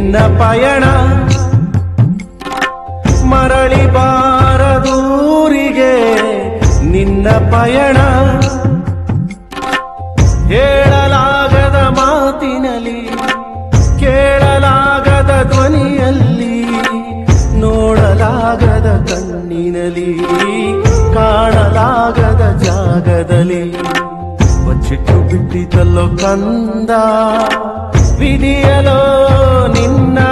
ನಿನ್ನ ಪಯಣ ಮರಳಿ ಬಾರದೂರಿಗೆ ನಿನ್ನ ಪಯಣ ಹೇಳಲಾಗದ ಮಾತಿನಲ್ಲಿ ಕೇಳಲಾಗದ ಧ್ವನಿಯಲ್ಲಿ ನೋಡಲಾಗದ ಕಣ್ಣಿನಲ್ಲಿ ಕಾಣಲಾಗದ ಜಾಗದಲ್ಲಿ ಬಚ್ಚಿಟ್ಟು ಬಿಟ್ಟಿತಲ್ಲೋ ಕಂದ ವಿಧಿಯಲೋ ನಿನ್ನ